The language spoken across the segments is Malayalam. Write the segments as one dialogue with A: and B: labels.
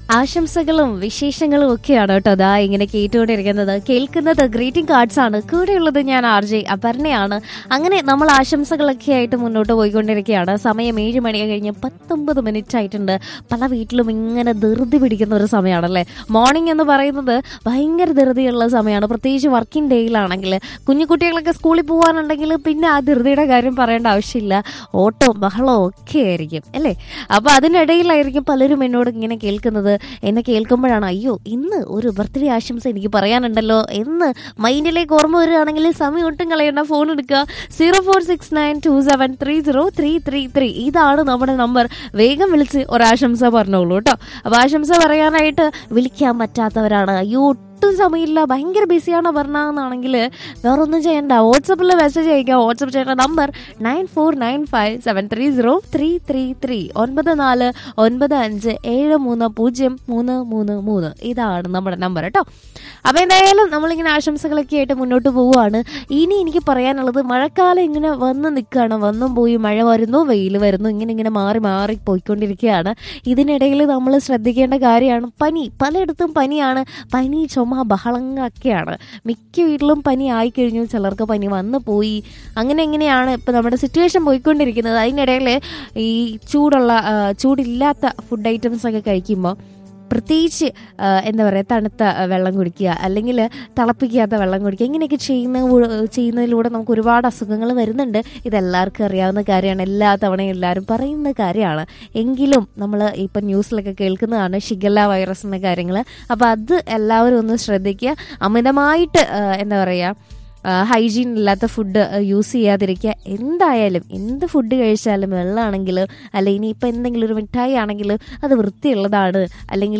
A: ആശംസകളും വിശേഷങ്ങളും ഒക്കെയാണ് കേട്ടോ അതാ ഇങ്ങനെ കേട്ടുകൊണ്ടിരിക്കുന്നത് കേൾക്കുന്നത് ഗ്രീറ്റിംഗ് കാർഡ്സ് ആണ് കൂടെയുള്ളത് ഞാൻ ആർ ജെ അപർണയാണ് അങ്ങനെ നമ്മൾ ആശംസകളൊക്കെ ആയിട്ട് മുന്നോട്ട് പോയിക്കൊണ്ടിരിക്കുകയാണ് സമയം ഏഴ് മണി കഴിഞ്ഞ് പത്തൊമ്പത് മിനിറ്റ് ആയിട്ടുണ്ട് പല വീട്ടിലും ഇങ്ങനെ ധൃതി പിടിക്കുന്ന ഒരു സമയമാണല്ലേ മോർണിംഗ് എന്ന് പറയുന്നത് ഭയങ്കര ധൃതിയുള്ള സമയമാണ് പ്രത്യേകിച്ച് വർക്കിംഗ് ഡേയിലാണെങ്കിൽ കുഞ്ഞു കുട്ടികളൊക്കെ സ്കൂളിൽ പോകാനുണ്ടെങ്കിൽ പിന്നെ ആ ധൃതിയുടെ കാര്യം പറയേണ്ട ആവശ്യമില്ല ഓട്ടവും ബഹളവും ഒക്കെ ആയിരിക്കും അല്ലേ അപ്പൊ അതിനിടയിലായിരിക്കും പലരും എന്നോട് ഇങ്ങനെ കേൾക്കുന്നത് എന്നെ കേൾക്കുമ്പോഴാണ് അയ്യോ ഇന്ന് ഒരു ബർത്ത്ഡേ ആശംസ എനിക്ക് പറയാനുണ്ടല്ലോ എന്ന് മൈൻഡിലേക്ക് ഓർമ്മ വരികയാണെങ്കിൽ സമയം ഒട്ടും കളയണ്ട ഫോൺ എടുക്കുക zero four six nine two seven three zero three three three ഇതാണ് നമ്മുടെ നമ്പർ വേഗം വിളിച്ച് ഒരാശംസ പറഞ്ഞോളൂ കേട്ടോ അപ്പൊ ആശംസ പറയാനായിട്ട് വിളിക്കാൻ പറ്റാത്തവരാണ് അയ്യോ ഒട്ടും സമയമില്ല ഭയങ്കര ബിസിയാണ് പറഞ്ഞാണെന്നാണെങ്കിൽ വേറെ ഒന്നും ചെയ്യണ്ട വാട്സപ്പിൽ മെസ്സേജ് അയക്കുക വാട്സപ്പ് ചെയ്യേണ്ട number nine four nine five seven three zero three three three ഒൻപത് നാല് ഒൻപത് അഞ്ച് ഏഴ് മൂന്ന് പൂജ്യം മൂന്ന് മൂന്ന് മൂന്ന് ഇതാണ് നമ്മുടെ നമ്പർ കേട്ടോ അപ്പോൾ എന്തായാലും നമ്മളിങ്ങനെ ആശംസകളൊക്കെ ആയിട്ട് മുന്നോട്ട് പോവുകയാണ് ഇനി എനിക്ക് പറയാനുള്ളത് മഴക്കാലം ഇങ്ങനെ വന്ന് നിൽക്കുകയാണ് വന്നും പോയി മഴ വരുന്നു വെയിൽ വരുന്നു ഇങ്ങനെ ഇങ്ങനെ മാറി മാറി പോയിക്കൊണ്ടിരിക്കുകയാണ് ഇതിനിടയിൽ നമ്മൾ ശ്രദ്ധിക്കേണ്ട കാര്യമാണ് പനി പലയിടത്തും പനിയാണ് പനി ചുമ ബഹളങ്ങളൊക്കെയാണ് മിക്ക വീട്ടിലും പനി ആയിക്കഴിഞ്ഞു ചിലർക്ക് പനി വന്നു പോയി അങ്ങനെ എങ്ങനെയാണ് ഇപ്പം നമ്മുടെ സിറ്റുവേഷൻ പോയിക്കൊണ്ടിരിക്കുന്നത് അതിനിടയിൽ ഈ ചൂടുള്ള ആ, ചൂടില്ലാത്ത ഫുഡ് ഐറ്റംസ് ഒക്കെ കഴിക്കുമ്പോൾ പ്രത്യേകിച്ച് ആ, എന്താ പറയുക തണുത്ത വെള്ളം കുടിക്കുക അല്ലെങ്കിൽ തിളപ്പിക്കാത്ത വെള്ളം കുടിക്കുക ഇങ്ങനെയൊക്കെ ചെയ്യുന്ന കൂ- ചെയ്യുന്നതിലൂടെ നമുക്ക് ഒരുപാട് അസുഖങ്ങൾ വരുന്നുണ്ട് ഇതെല്ലാവർക്കും അറിയാവുന്ന കാര്യമാണ് എല്ലാ തവണയും എല്ലാവരും പറയുന്ന കാര്യമാണ് എങ്കിലും നമ്മൾ ഇപ്പം ന്യൂസിലൊക്കെ കേൾക്കുന്നതാണ് ഷിഗല്ല വൈറസ് എന്ന കാര്യങ്ങൾ അപ്പോൾ അത് എല്ലാവരും ഒന്ന് ശ്രദ്ധിക്കുക അമിതമായിട്ട് ആ, എന്താ പറയുക ഹൈജീൻ ഇല്ലാത്ത ഫുഡ് യൂസ് ചെയ്യാതിരിക്കുക എന്തായാലും എന്ത് ഫുഡ് കഴിച്ചാലും വെള്ളമാണെങ്കിലും അല്ല ഇനിയിപ്പോൾ എന്തെങ്കിലും ഒരു മിഠായി ആണെങ്കിലും അത് വൃത്തിയുള്ളതാണ് അല്ലെങ്കിൽ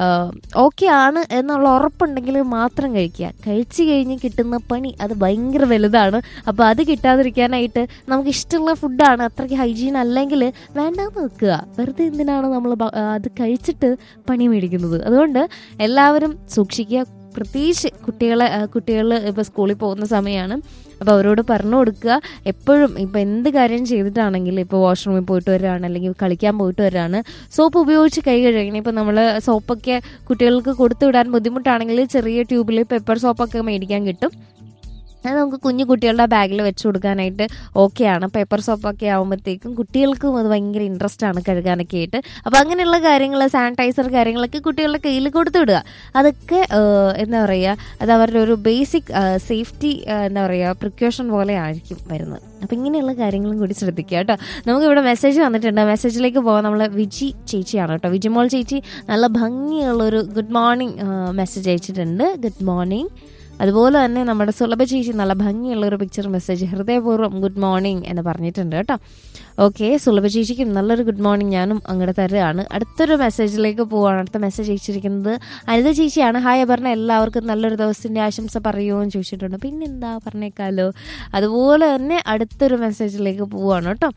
A: ഓക്കെ ആണ് എന്നുള്ള ഉറപ്പുണ്ടെങ്കിൽ മാത്രം കഴിക്കുക കഴിച്ചു കഴിഞ്ഞ് കിട്ടുന്ന പണി അത് ഭയങ്കര വലുതാണ് അപ്പോൾ അത് കിട്ടാതിരിക്കാനായിട്ട് നമുക്ക് ഇഷ്ടമുള്ള ഫുഡാണ് അത്രയ്ക്ക് ഹൈജീൻ അല്ലെങ്കിൽ വേണ്ടാന്ന് വെക്കുക വെറുതെ എന്തിനാണ് നമ്മൾ അത് കഴിച്ചിട്ട് പണി മേടിക്കുന്നത് അതുകൊണ്ട് എല്ലാവരും സൂക്ഷിക്കുക പ്രത്യേകിച്ച് കുട്ടികളെ കുട്ടികൾ ഇപ്പോൾ സ്കൂളിൽ പോകുന്ന സമയമാണ് അപ്പോൾ അവരോട് പറഞ്ഞു കൊടുക്കുക എപ്പോഴും ഇപ്പോൾ എന്ത് കാര്യം ചെയ്തിട്ടാണെങ്കിലും ഇപ്പോൾ വാഷ്റൂമിൽ പോയിട്ട് വരികയാണ് അല്ലെങ്കിൽ കളിക്കാൻ പോയിട്ട് വരികയാണ് സോപ്പ് ഉപയോഗിച്ച് കൈ കഴുകണം ഇപ്പോൾ നമ്മൾ സോപ്പൊക്കെ കുട്ടികൾക്ക് കൊടുത്തു വിടാൻ ബുദ്ധിമുട്ടാണെങ്കിൽ ചെറിയ ട്യൂബിൽ പെപ്പർ സോപ്പൊക്കെ മേടിക്കാൻ കിട്ടും അത് നമുക്ക് കുഞ്ഞു കുട്ടികളുടെ ബാഗിൽ വെച്ച് കൊടുക്കാനായിട്ട് ഓക്കെയാണ് പേപ്പർ സോപ്പൊക്കെ ആകുമ്പോഴത്തേക്കും കുട്ടികൾക്കും അത് ഭയങ്കര ഇൻട്രസ്റ്റ് ആണ് കഴുകാനൊക്കെ ആയിട്ട് അപ്പോൾ അങ്ങനെയുള്ള കാര്യങ്ങൾ സാനിറ്റൈസർ കാര്യങ്ങളൊക്കെ കുട്ടികളുടെ കയ്യിൽ കൊടുത്തു വിടുക അതൊക്കെ ഏഹ്, എന്താ പറയുക അത് അവരുടെ ഒരു ബേസിക് സേഫ്റ്റി എന്താ പറയുക പ്രിക്കോഷൻ പോലെ ആയിരിക്കും വരുന്നത് അപ്പം ഇങ്ങനെയുള്ള കാര്യങ്ങളും കൂടി ശ്രദ്ധിക്കുക കേട്ടോ നമുക്ക് ഇവിടെ മെസ്സേജ് വന്നിട്ടുണ്ട് മെസ്സേജിലേക്ക് പോകാൻ നമ്മൾ വിജി ചേച്ചിയാണ് കേട്ടോ വിജിമോൾ ചേച്ചി നല്ല ഭംഗിയുള്ളൊരു ഗുഡ് മോർണിംഗ് മെസ്സേജ് അയച്ചിട്ടുണ്ട് ഗുഡ് മോർണിംഗ് അതുപോലെ തന്നെ നമ്മുടെ സുലഭ ചേച്ചി നല്ല ഭംഗിയുള്ള ഒരു പിക്ചർ മെസ്സേജ് ഹൃദയപൂർവ്വം ഗുഡ് മോർണിംഗ് എന്ന് പറഞ്ഞിട്ടുണ്ട് കേട്ടോ ഓക്കെ സുലഭ ചേച്ചിക്കും നല്ലൊരു ഗുഡ് മോർണിംഗ് ഞാനും അങ്ങോട്ട് തരുകയാണ് അടുത്തൊരു മെസ്സേജിലേക്ക് പോവാണ് അടുത്ത മെസ്സേജ് അയച്ചിരിക്കുന്നത് അനിത ചേച്ചിയാണ് ഹായ് പറഞ്ഞ എല്ലാവർക്കും നല്ലൊരു ദിവസത്തിന്റെ ആശംസ പറയുമോ എന്ന് ചോദിച്ചിട്ടുണ്ട് പിന്നെന്താ പറഞ്ഞേക്കാലോ അതുപോലെ തന്നെ അടുത്തൊരു മെസ്സേജിലേക്ക് പോവാണ് കേട്ടോ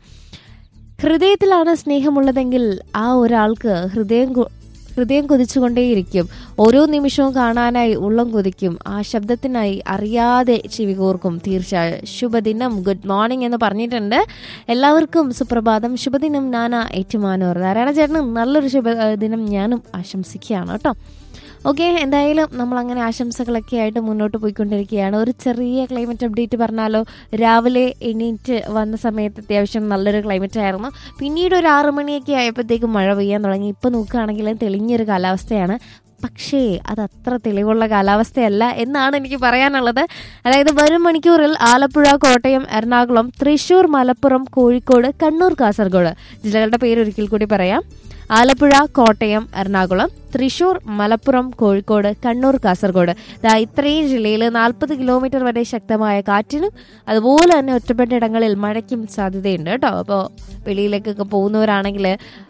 A: ഹൃദയത്തിലാണ് സ്നേഹമുള്ളതെങ്കിൽ ആ ഒരാൾക്ക് ഹൃദയം കൊ- ഹൃദയം കൊതിച്ചുകൊണ്ടേയിരിക്കും ഓരോ നിമിഷവും കാണാനായി ഉള്ളം കൊതിക്കും ആ ശബ്ദത്തിനായി അറിയാതെ ചെവി കോർക്കും തീർച്ചയായും ശുഭദിനം ഗുഡ് മോർണിംഗ് എന്ന് പറഞ്ഞിട്ടുണ്ട് എല്ലാവർക്കും സുപ്രഭാതം ശുഭദിനം നാന ഏറ്റുമാനൂർ നാരായണ ചേട്ടനും നല്ലൊരു ശുഭദിനം ഞാനും ആശംസിക്കുകയാണ് കേട്ടോ ഓക്കെ എന്തായാലും നമ്മൾ അങ്ങനെ ആശംസകളൊക്കെ ആയിട്ട് മുന്നോട്ട് പോയിക്കൊണ്ടിരിക്കുകയാണ് ഒരു ചെറിയ ക്ലൈമറ്റ് അപ്ഡേറ്റ് പറഞ്ഞാലോ രാവിലെ എണീറ്റ് വന്ന സമയത്ത് അത്യാവശ്യം നല്ലൊരു ക്ലൈമറ്റ് ആയിരുന്നു പിന്നീട് ഒരു ആറു മണിയൊക്കെ ആയപ്പോഴത്തേക്കും മഴ പെയ്യാൻ തുടങ്ങി ഇപ്പം നോക്കുകയാണെങ്കിൽ തെളിഞ്ഞൊരു കാലാവസ്ഥയാണ് പക്ഷേ അത് അത്ര തെളിവുള്ള കാലാവസ്ഥയല്ല എന്നാണ് എനിക്ക് പറയാനുള്ളത് അതായത് വരും മണിക്കൂറിൽ ആലപ്പുഴ കോട്ടയം എറണാകുളം തൃശൂർ മലപ്പുറം കോഴിക്കോട് കണ്ണൂർ കാസർഗോഡ് ജില്ലകളുടെ പേര് ഒരിക്കൽ കൂടി പറയാം ആലപ്പുഴ കോട്ടയം എറണാകുളം തൃശൂർ മലപ്പുറം കോഴിക്കോട് കണ്ണൂർ കാസർഗോഡ് ദാ ഇത്രയും ജില്ലയിൽ നാൽപ്പത് കിലോമീറ്റർ വരെ ശക്തമായ കാറ്റിനും അതുപോലെ തന്നെ ഒറ്റപ്പെട്ട ഇടങ്ങളിൽ മഴയ്ക്കും സാധ്യതയുണ്ട് കേട്ടോ അപ്പോൾ വെളിയിലേക്കൊക്കെ പോകുന്നവരാണെങ്കിൽ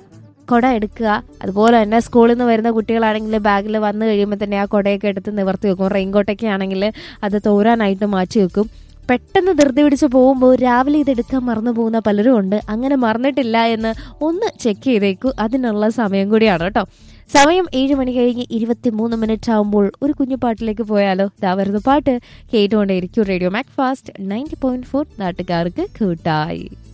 A: കുട എടുക്കുക അതുപോലെ തന്നെ സ്കൂളിൽ നിന്ന് വരുന്ന കുട്ടികളാണെങ്കിൽ ബാഗിൽ വന്നു കഴിയുമ്പോൾ തന്നെ ആ കുടയൊക്കെ എടുത്ത് നിവർത്തി വെക്കും റെയിൻകോട്ടൊക്കെ ആണെങ്കിൽ അത് തോരാനായിട്ട് മാറ്റി വെക്കും പെട്ടെന്ന് ധൃതി പിടിച്ച് പോകുമ്പോൾ രാവിലെ ഇത് എടുക്കാൻ മറന്നു പോകുന്ന പലരും ഉണ്ട് അങ്ങനെ മറന്നിട്ടില്ല എന്ന് ഒന്ന് ചെക്ക് ചെയ്തേക്കൂ അതിനുള്ള സമയം കൂടിയാണ് കേട്ടോ സമയം ഏഴ് മണി കഴിഞ്ഞ് ഇരുപത്തി മൂന്ന് മിനിറ്റ് ആകുമ്പോൾ ഒരു കുഞ്ഞു പാട്ടിലേക്ക് പോയാലോ ദാ വരുന്ന പാട്ട് കേട്ടുകൊണ്ടേയിരിക്കും radio Mac fast ninety point four നാട്ടുകാർക്ക് കൂട്ടായി